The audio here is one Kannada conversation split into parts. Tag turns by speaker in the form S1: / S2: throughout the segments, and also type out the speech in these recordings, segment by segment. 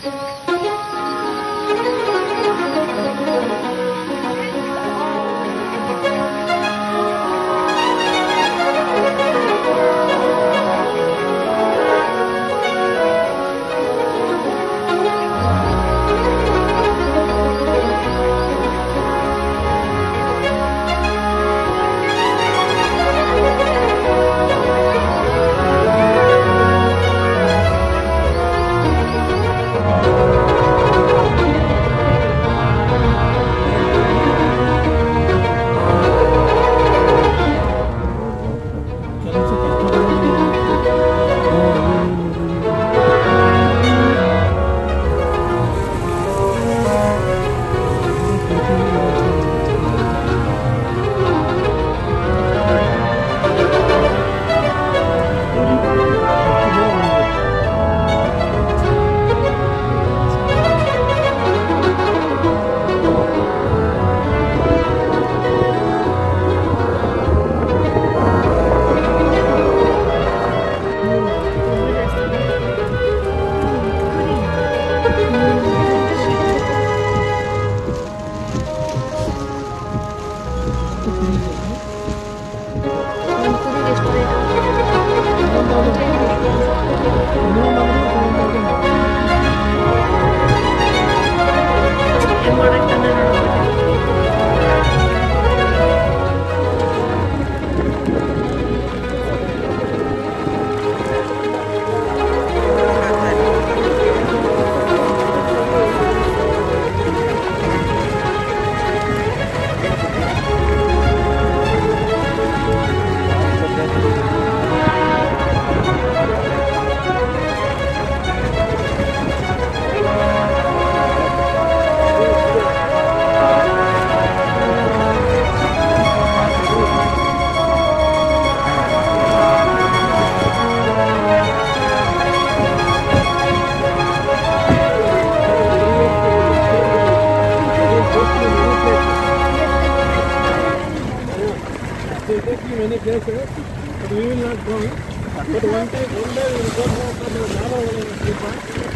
S1: They take you many places, but we will not go. But one time, one day we will go for the Navajo Kripa.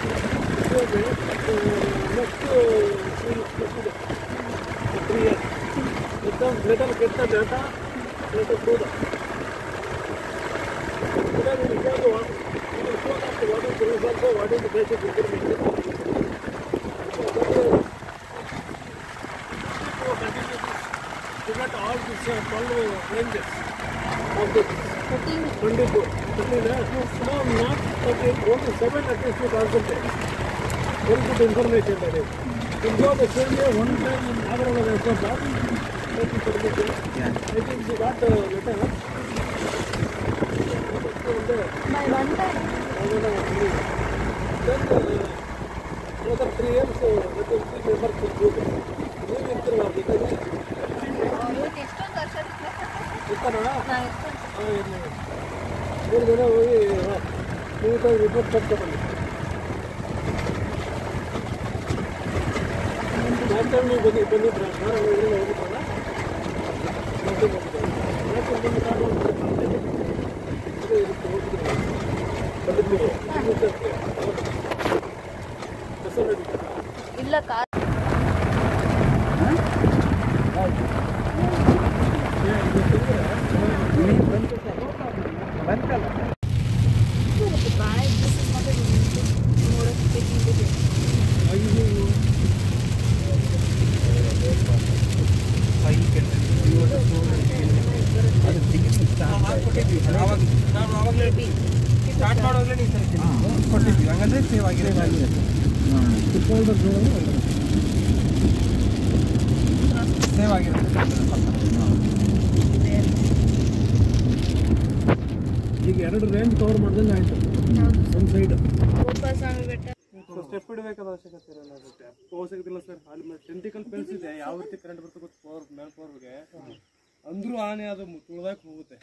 S1: Okay, uh, next uh, three, next three years. Let them, let them get the data, let us do that. Then we will go to what, we will show that what is the result, of what is the basic information. So that is- to get all these uh, 12 ranges of the 24. 13, uh, no, not 13, only 7 at least you concentrate. Very good information that is. You go the same way one time in Nagarala Restaurant, take it for the day. I think she got the letter.
S2: By one time.
S1: Then uh, another three years, uh, let us see members will go there. ನೀವು ಇರ್ತೀರಲ್ಲ ಬೇಕಾದ್ರೆ
S2: ಇವತ್ತು ಎಷ್ಟೊಂದು ವರ್ಷ
S1: ಇರ್ತಾರಣ
S2: ನಾವು ಎಷ್ಟೊಂದು
S1: ಮೂರು ಜನ ಹೋಗಿ ನೀಟಾಗಿ ರಿಪೋರ್ಟ್ ಕಟ್ಕೊಂಡು ಲಾಸ್ಟ್ ಟೈಮ್ ನೀವು ಬಂದು ಬಂದಿದ್ರ ಕಾರಲ್ಲಿ ಹೋಗಿಲ್ಲ ಹೋಗಿದ್ರಲ್ಲ ಲಾಸ್ಟ್ ಟೈಮ್ ಬಂದಿದ್ದೆ ಲಾಸ್ಟ್ ಟೈಮ್ ಬಂದು ಕಾರು ಅದೇ ಇದಕ್ಕೆ ಹೋಗಿದ್ರು ಬಂದಿದ್ದೀವಿ ಹೆಸರು
S2: ಇಲ್ಲ ಕಾರ್
S3: ಸ್ಟಾರ್ಟ್ ಮಾಡುವಾಗಲೇ ನೀವು ಕೊಟ್ಟಿದ್ವಿ ಹಂಗಂದ್ರೆ ಸೇವ್ ಆಗಿದೆ ಸೇವ್ ಆಗಿರುತ್ತೆ
S1: ಈಗ ಎರಡು ರೇಂಜ್ ಕವರ್ ಮಾಡ್ದಂಗೆ ಆಯ್ತು ಒಂದು ಸೈಡ್
S2: ಸ್ವಾಮಿ ಬೆಟ್ಟ
S1: ಸ್ಟೆಪ್ ಇಡಬೇಕಾದ ಅವಶ್ಯಕತೆ ಇರಲ್ಲ ಅದಕ್ಕೆ ಅವಶ್ಯಕತೆ ಇಲ್ಲ ಸರ್ ಅಲ್ಲಿ ಟೆಂಟಿಕಲ್ ಪೆನ್ಸ್ ಇದೆ ಯಾವ ರೀತಿ ಕರೆಂಟ್ ಬರುತ್ತೆ ಗೊತ್ತು ಪವರ್ ಮೇಲ್ ಪವರ್ಗೆ ಅಂದ್ರೂ ಆನೆ ಅದು ತುಳಿದಾಕ್ ಹೋಗುತ್ತೆ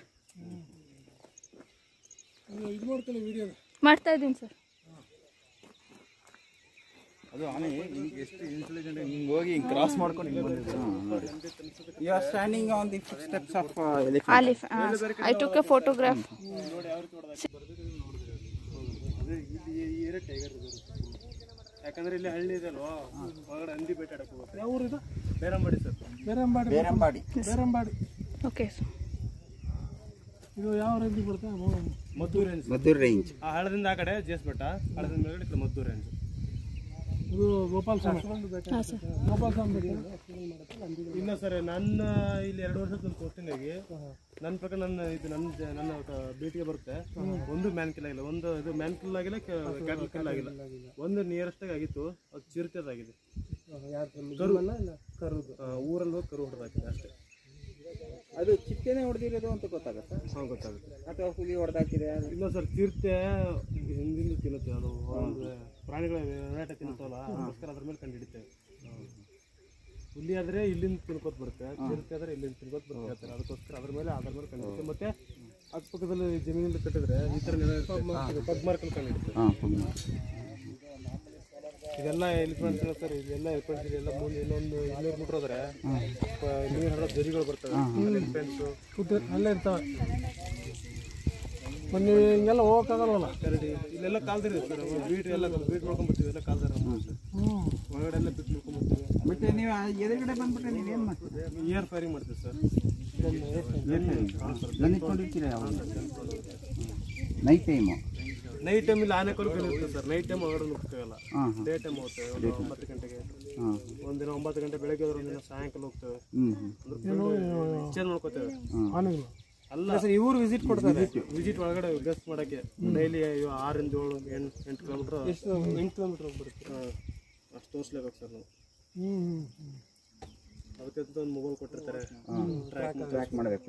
S1: ಇದು ಮಾಡ್ಕೊಳ್ಳಿ ವಿಡಿಯೋ
S2: ಮಾಡ್ತಾ ಇದ್ದೀನಿ ಸರ್
S4: ಅದು ಆನೆ ಹಿಂಗೆ ಎಷ್ಟು ಇಂಟೆಲಿಜೆಂಟ್ ಹಿಂಗೆ ಹೋಗಿ ಹಿಂಗೆ ಕ್ರಾಸ್ ಮಾಡ್ಕೊಂಡು ಹಿಂಗೆ ಬಂದಿದ್ದು
S3: you are standing on the footsteps of
S2: a life I took a photograph
S1: ಅದೇ ಇಲ್ಲಿ ಈ ಏರಿಯಾ ಟೈಗರ್
S3: ಯಾಕಂದ್ರೆ ಇಲ್ಲಿ ಹಳ್ಳಿ ಇದೆ ಅಲ್ವಾ ಒಳಗಡೆ ಹಂದಿ ಬೇಟಾಡಕ್ ಹೋಗುತ್ತೆ
S1: ಯಾವ ಊರಿದು
S3: Berambadi sir
S1: Berambadi
S4: Berambadi
S1: Berambadi
S2: okay sir
S1: ಇದು ಯಾವ ರೇಂಜ್ ಬರುತ್ತೆ ಮೂ-
S3: ಮದ್ದೂರು ರೇಂಜ್
S4: ಮದ್ದೂರು ರೇಂಜ್
S3: ಆ ಹಳದಿಂದ ಆ ಕಡೆ ಜೇಸ್ ಬೆಟ್ಟ ಹಳದಿಂದ ಮೇಲ್ಗಡೆ ಈ ಕಡೆ ಮದ್ದೂರು ರೇಂಜ್
S1: ಇದು ಗೋಪಾಲ ಸ್ವಾಮಿ
S2: ಹಾಂ ಸರ್
S1: ಗೋಪಾಲ ಸ್ವಾಮಿ ಬೆಟ್ಟ
S3: ಇಲ್ಲ ಸರ್ ನನ್ನ ಇಲ್ಲಿ ಎರಡು ವರ್ಷದ ನನ್ನ ಪೋಸ್ಟಿಂಗ್ ಆಗಿ ನನ್ನ ಪ್ರಕಾರ ನನ್ನ ಇದು ನನ್ನ ಜ- ನನ್ನ ಭೇಟಿಗೆ ಬರುತ್ತೆ ಒಂದು ಮ್ಯಾನ್ ಕಿಲ್ ಆಗಿಲ್ಲ ಒಂದು ಇದು ಮ್ಯಾನ್ ಕಿಲ್ ಆಗಿಲ್ಲ ಕ್ಯಾಟಲ್ ಕಿಲ್ ಆಗಿಲ್ಲ ಒಂದು ನಿಯರೆಸ್ಟ್ ಆಗಿತ್ತು ಅದು ಚಿರತೆದಾಗಿದೆ ಕರು ಕರುದು ಊರಲ್ಲಿ ಹೋಗಿ ಕರು ಹೊಡೆದಾಕಿದೆ ಅಷ್ಟೇ
S4: ಅದು ಚಿಟ್ಟೆನೆ ಹೊಡೆದಿರೋದು ಅಂತ ಗೊತ್ತಾಗತ್ತಾ
S3: ಹಾಂ ಗೊತ್ತಾಗುತ್ತೆ
S4: ಅಥವಾ ಹುಲಿ ಹೊಡೆದಾಕಿದೆ
S3: ಇಲ್ಲ ಸರ್ ಚಿರತೆ ಹಿಂದಿಂದ ತಿನ್ನುತ್ತೆ ಅದು ಒಂದು ಪ್ರಾಣಿಗಳ ವೇಟ ತಿನ್ನುತ್ತಲ್ಲ ಅದಕ್ಕೋಸ್ಕರ ಅದ್ರ ಮೇಲೆ ಕಂಡು ಹಿಡಿತೇವೆ ಹುಲಿ ಆದ್ರೆ ಇಲ್ಲಿಂದ ತಿನ್ಕೋತ ಬರುತ್ತೆ ಚಿರತೆ ಆದ್ರೆ ಇಲ್ಲಿಂದ ತಿನ್ಕೋತ ಬರುತ್ತೆ ಹೇಳ್ತಾರೆ ಅದಕ್ಕೋಸ್ಕರ ಅದ್ರ ಮೇಲೆ ಅದ್ರ ಮೇಲೆ ಕಂಡು ಹಿಡಿತೆ ಮತ್ತೆ ಅಕ್ಕಪಕ್ಕದಲ್ಲಿ ಜಮೀನಿಂದ ಕಟ್ಟಿದ್ರೆ ಈ ಥರ ನೆಲ ಪದ್ಮಾರ್ಕಲ್ಲಿ ಕಂಡು ಹಿಡಿತೆ
S4: ಹಾಂ
S3: ಇದೆಲ್ಲ ಎಲಿಫೆಂಟ್ಸ್ ಸರ್ ಇದೆಲ್ಲ ಎಲಿಫೆಂಟ್ಸ್ ಇದೆಲ್ಲ ಮೂಲೆ ಇನ್ನೊಂದು ಇನ್ನೂರು ಮೀಟರ್ ಹೋದ್ರೆ ನೀರು ಹರಿದ ದರಿಗಳು ಬರ್ತವೆ ಎಲಿಫೆಂಟ್ಸು
S1: ಕೂತು ಅಲ್ಲೇ ಇರ್ತಾವೆ ಮೊನ್ನೆ ಹಿಂಗೆಲ್ಲ ಹೋಗೋಕ್ಕಾಗಲ್ವಲ್ಲ
S3: ಕರಡಿ ಇಲ್ಲೆಲ್ಲ ಕಾಲ್ದಿರಿ ಸರ್ ಬೀಟ್ ಎಲ್ಲ ಬೀಟ್ ಮಾಡ್ಕೊಂಡ್ಬರ್ತೀವಿ ಎಲ್ಲ ಕಾಲ್ದಾರ
S1: ಹ್ಞೂ
S3: ಒಳಗಡೆ ಎಲ್ಲ ಬಿಟ್ಟು ಮಾಡ್ಕೊಂಡ್ಬರ್ತೀವಿ
S4: ಮತ್ತೆ ನೀವು ಆ ಎದುರುಗಡೆ ಬಂದ್ಬಿಟ್ರೆ ನೀವೇನು ಮಾಡ್ತೀರಿ
S3: ಇಯರ್ ಫೈರಿಂಗ್ ಮಾಡ್ತೀವಿ ಸರ್
S4: ನೆನ್ಕೊಂಡಿರ್ತೀರ ನೈಟ್ ಟೈಮು
S3: ನೈಟ್ ಟೈಮ್ ಇಲ್ಲಿ ಆನೆ ಕೊರಕೆ ಇರುತ್ತೆ ಸರ್ ನೈಟ್ ಟೈಮ್ ಹೊರಗಡೆ ಹೋಗ್ತೇವಲ್ಲ
S4: ಹಾಂ ಹಾಂ
S3: ಡೇ ಟೈಮ್ ಹೋಗ್ತೇವೆ ಒಂದು ಒಂಬತ್ತು ಗಂಟೆಗೆ
S4: ಹಾಂ
S3: ಒಂದಿನ ಒಂಬತ್ತು ಗಂಟೆ ಬೆಳಗ್ಗೆ ಹೋದ್ರೆ ಒಂದಿನ ಸಾಯಂಕಾಲ ಹೋಗ್ತೇವೆ
S4: ಹ್ಞೂ ಹ್ಞೂ
S3: ಚೇಂಜ್ ಮಾಡ್ಕೋತೇವೆ
S1: ಆನೆಗಳು
S3: ಅಲ್ಲ ಸರ್ ಇವ್ರು ವಿಸಿಟ್ ಕೊಡ್ತಾರೆ ವಿಸಿಟ್ ಒಳಗಡೆ ಗೆಸ್ಟ್ ಮಾಡಕ್ಕೆ ಡೈಲಿ ಆರಿಂದ ಏಳು ಎಂಟು ಎಂಟು ಕಿಲೋಮೀಟರ್ ಎಷ್ಟು ಎಂಟು ಕಿಲೋಮೀಟರ್ ಬರುತ್ತೆ ಅಷ್ಟು ತೋರಿಸ್ಲೇಬೇಕು ಸರ್ ನಾವು
S1: ಹ್ಞೂ ಹ್ಞೂ
S3: ಅದಕ್ಕೆ ಅಂತ ಒಂದು ಮೊಬೈಲ್ ಕೊಟ್ಟಿರ್ತಾರೆ ಟ್ರ್ಯಾಕ್
S4: ಟ್ರ್ಯಾಕ್ ಮಾಡಬೇಕು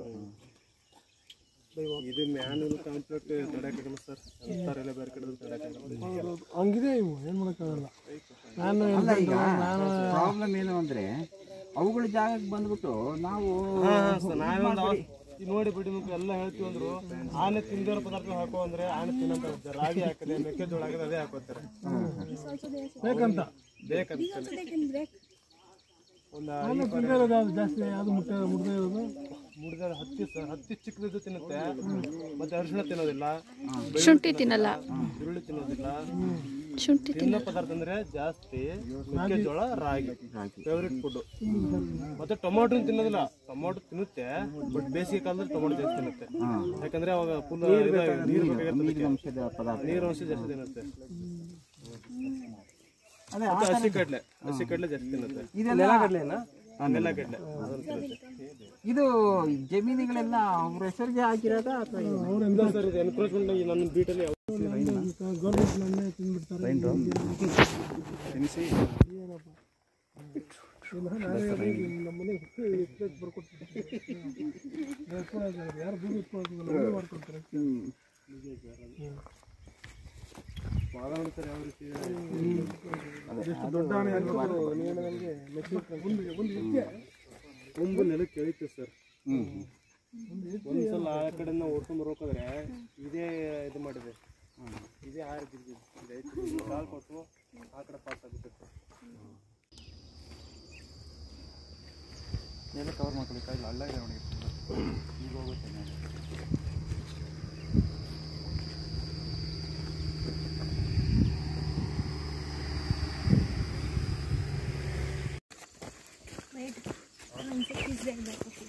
S3: ಇದು ಮ್ಯಾನುವಲ್ ಕಾಂಪ್ಲೀಟ್ ತಡೆಯಕ್ಕಾಗಲ್ಲ ಸರ್ ಅಂತಾರೆಲ್ಲ ಬೇರೆ ಕಡೆ ತಡೆಯಕ್ಕಾಗಲ್ಲ
S1: ಹಂಗಿದೆ ಇವು ಏನು ಮಾಡೋಕ್ಕಾಗಲ್ಲ ನಾನು
S4: ಅಲ್ಲ ಈಗ ಪ್ರಾಬ್ಲಮ್ ಏನು ಅಂದರೆ ಅವುಗಳ ಜಾಗಕ್ಕೆ ಬಂದ್ಬಿಟ್ಟು ನಾವು
S3: ನಾವೊಂದು ನೋಡಿ ಬಿಡಿ ನಿಮ್ಗೆ ಎಲ್ಲ ಹೇಳ್ತೀವಿ ಅಂದ್ರು ಆನೆ ತಿಂದಿರೋ ಪದಾರ್ಥ ಹಾಕೋ ಅಂದ್ರೆ ಆನೆ ತಿನ್ನಂತ ಹೇಳ್ತಾರೆ ರಾಗಿ ಹಾಕದೆ ಮೆಕ್ಕೆಜೋಳ ಹಾಕದೆ ಅದೇ ಹಾಕೋತಾರೆ
S1: ಬೇಕಂತ
S3: ಬೇಕಂತ ಒಂದು
S1: ಆನೆ ತಿಂದೇ ಇರೋದು ಯಾವ್ದು ಜಾಸ್ತಿ ಯಾವುದು ಮುಟ್ಟೆ ಮುಡ್ದೇ ಇರೋದು
S3: ಮುಡಿದ ಹತ್ತಿ ಸ- ಹತ್ತಿ ಚಿಕ್ಕದಿದ್ದು ತಿನ್ನುತ್ತೆ ಮತ್ತೆ ಅರಿಶಿಣ ತಿನ್ನೋದಿಲ್ಲ
S2: ಶುಂಠಿ ತಿನ್ನಲ್ಲ
S3: ಈರುಳ್ಳಿ ತಿನ್ನೋದಿಲ್ಲ
S2: ಶುಂಠಿ
S3: ತಿನ್ನೋ ಪದಾರ್ಥ ಅಂದ್ರೆ ಜಾಸ್ತಿ ಮೆಕ್ಕೆಜೋಳ ರಾಗಿ ಫೇವ್ರೆಟ್ ಫುಡ್ ಮತ್ತೆ ಟೊಮಾಟೊ ತಿನ್ನೋದಿಲ್ಲ ಟೊಮಾಟೊ ತಿನ್ನುತ್ತೆ ಬಟ್ ಬೇಸಿಗೆ ಕಾಲದಲ್ಲಿ ಟೊಮಾಟೊ ಜಾಸ್ತಿ ತಿನ್ನುತ್ತೆ ಯಾಕಂದ್ರೆ ಅವಾಗ ಫುಲ್ ನೀರು ಬೇಕಾಗಿರುತ್ತೆ
S4: ಅಂಶದ ಪದಾರ್ಥ
S3: ನೀರು ಅಂಶ ಜಾಸ್ತಿ ತಿನ್ನುತ್ತೆ
S4: ಅದೇ
S3: ಮತ್ತೆ ಹಸಿ ಕಡ್ಲೆ ಹಸಿ ಕಡ್ಲೆ ಜಾಸ್ತಿ ತಿನ್ನುತ್ತೆ
S4: ಇದೆಲ್ಲ
S3: ನೆಲಗಡ್ಲೆ ಅದನ್ನ ತಿನ್ನುತ್ತೆ
S4: ಇದು ಜಮೀನುಗಳೆಲ್ಲ ಅವ್ರ ಹೆಸರಿಗೆ ಹಾಕಿರೋದ ಅಥವಾ ಏನು?
S3: ಇಲ್ಲ ಸರ್ ಇದು ಎನ್ಕ್ರೋಚ್ಮೆಂಟ್ ನನ್ನ ಬೀಟಲ್ಲಿ
S1: ಗೌರ್ಮೆಂಟ್ ನನ್ನೇ ತಿಂದ್ಬಿಡ್ತಾರೆ ಇಲ್ಲ, ನಾನೇ ಹೋಗಿ ನಮ್ಮ ಮನೆಗೆ ಪ್ಲೇಟ್ ಬರ್ಕೊಡ್ತೀನಿ ಯಾರು ದುಡ್ಡು ಇಟ್ಕೊಳ್ತೀವಿ ನಮ್ಮನೆ ಮಾಡ್ಕೊಡ್ತಾರೆ ಎಷ್ಟು ದೊಡ್ಡ ಆನೆ ಆಗಿರ್ಬೋದು, ನೀನು ನನಗೆ ಮೆಚ್ಚಿಟ್ಟು ಒಂದು ಒಂದು ಹೆಜ್ಜೆ
S3: ತುಂಬು ನೆಲಕ್ಕೆ ಎಳಿತು ಸರ್
S4: ಹ್ಞೂ
S3: ಒಂದ್ಸಲ ಆ ಕಡೆಯಿಂದ ಓಡ್ಕೊಂಡ್ ಬರ್ಬೇಕಾದ್ರೆ ಇದೇ ಇದು ಮಾಡಿದೆ ಇದೇ ಆರು ಬಿದ್ದು ಕಾಲ್ ಕೊಟ್ಟು ಆ ಕಡೆ ಪಾಸ್ ಆಗುತ್ತೆ
S4: ಎಲ್ಲ ಕವರ್ ಮಾಡ್ಕೊಳ್ಳಿ ಇಲ್ಲ ಹಳ್ಳ ಇದೆ ನೋಡಿ ಈಗ ಹೋಗುತ್ತೆ ಮೇಲೆ.
S5: Wait, one sec, he's there back. Okay.